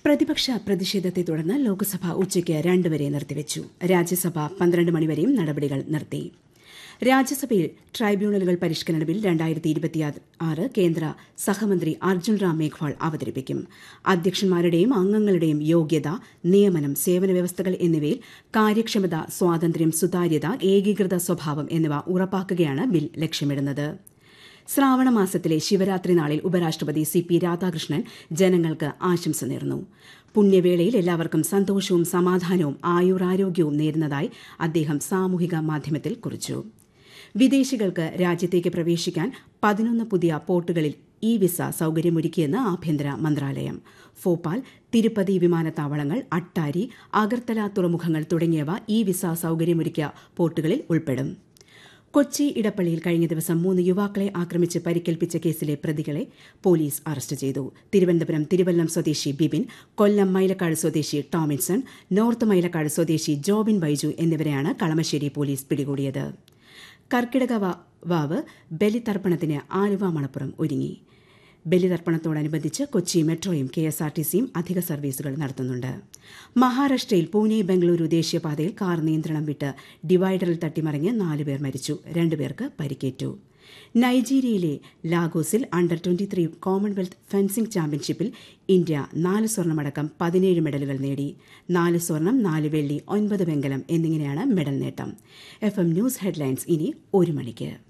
പ്രതിപക്ഷ പ്രതിഷേധത്തെ തുടർന്ന് ലോക്സഭ ഉച്ചയ്ക്ക് രണ്ടുവരെ നിർത്തിവച്ചു രാജ്യസഭ പന്ത്രണ്ട് മണിവരെയും നടപടികൾ നിർത്തി രാജ്യസഭയിൽ ട്രൈബ്യൂണലുകൾ പരിഷ്കരണ ബിൽ രണ്ടായിരത്തി ഇരുപത്തിയാറ് കേന്ദ്ര സഹമന്ത്രി അർജുൻ റാം മേഘ്വാൾ അവതരിപ്പിക്കും അധ്യക്ഷന്മാരുടെയും അംഗങ്ങളുടെയും യോഗ്യത നിയമനം സേവന വ്യവസ്ഥകൾ എന്നിവയിൽ കാര്യക്ഷമത സ്വാതന്ത്ര്യം സുതാര്യത ഏകീകൃത സ്വഭാവം എന്നിവ ഉറപ്പാക്കുകയാണ് ബിൽ ലക്ഷ്യമിടുന്നത് ശ്രാവണ മാസത്തിലെ ശിവരാത്രി നാളിൽ ഉപരാഷ്ട്രപതി സി പി രാധാകൃഷ്ണൻ ജനങ്ങൾക്ക് ആശംസ നേർന്നു പുണ്യവേളയിൽ എല്ലാവർക്കും സന്തോഷവും സമാധാനവും ആയുരാരോഗ്യവും നേരുന്നതായി അദ്ദേഹം സാമൂഹിക മാധ്യമത്തിൽ കുറിച്ചു വിദേശികൾക്ക് രാജ്യത്തേക്ക് പ്രവേശിക്കാൻ പതിനൊന്ന് പുതിയ പോർട്ടുകളിൽ ഇ വിസ സൌകര്യമൊരുക്കിയെന്ന് ആഭ്യന്തര മന്ത്രാലയം ഭോപ്പാൽ തിരുപ്പതി വിമാനത്താവളങ്ങൾ അട്ടാരി അഗർത്തല തുറമുഖങ്ങൾ തുടങ്ങിയവ ഇ വിസ സൌകര്യമൊരുക്കിയ പോർട്ടുകളിൽ ഉൾപ്പെടും കൊച്ചി ഇടപ്പള്ളിയിൽ കഴിഞ്ഞ ദിവസം മൂന്ന് യുവാക്കളെ ആക്രമിച്ച് പരിക്കേൽപ്പിച്ച കേസിലെ പ്രതികളെ പോലീസ് അറസ്റ്റ് ചെയ്തു തിരുവനന്തപുരം തിരുവല്ലം സ്വദേശി ബിബിൻ കൊല്ലം മൈലക്കാട് സ്വദേശി ടോമിൻസൺ നോർത്ത് മൈലക്കാട് സ്വദേശി ജോബിൻ ബൈജു എന്നിവരെയാണ് കളമശ്ശേരി പോലീസ് പിടികൂടിയത് കർക്കിടക വാവ് ബലിതർപ്പണത്തിന് ആലുവ മണപ്പുറം ഒരുങ്ങി ബലിതർപ്പണത്തോടനുബന്ധിച്ച് കൊച്ചി മെട്രോയും കെ എസ് ആർ ടി സിയും അധിക സർവീസുകൾ നടത്തുന്നുണ്ട് മഹാരാഷ്ട്രയിൽ പൂനെ ബംഗളൂരു ദേശീയപാതയിൽ കാർ നിയന്ത്രണം വിട്ട് ഡിവൈഡറിൽ തട്ടിമറിഞ്ഞ് നാലുപേർ മരിച്ചു രണ്ടുപേർക്ക് പരിക്കേറ്റു നൈജീരിയയിലെ ലാഗോസിൽ under twenty three Commonwealth fencing ചാമ്പ്യൻഷിപ്പിൽ ഇന്ത്യ നാല് സ്വർണമടക്കം പതിനേഴ് മെഡലുകൾ നേടി നാല് സ്വർണം നാല് വെള്ളി ഒൻപത് വെങ്കലം എന്നിങ്ങനെയാണ് മെഡൽ നേട്ടം എഫ് എം ന്യൂസ് ഹെഡ്ലൈൻസ് ഇനി ഒരു മണിക്ക്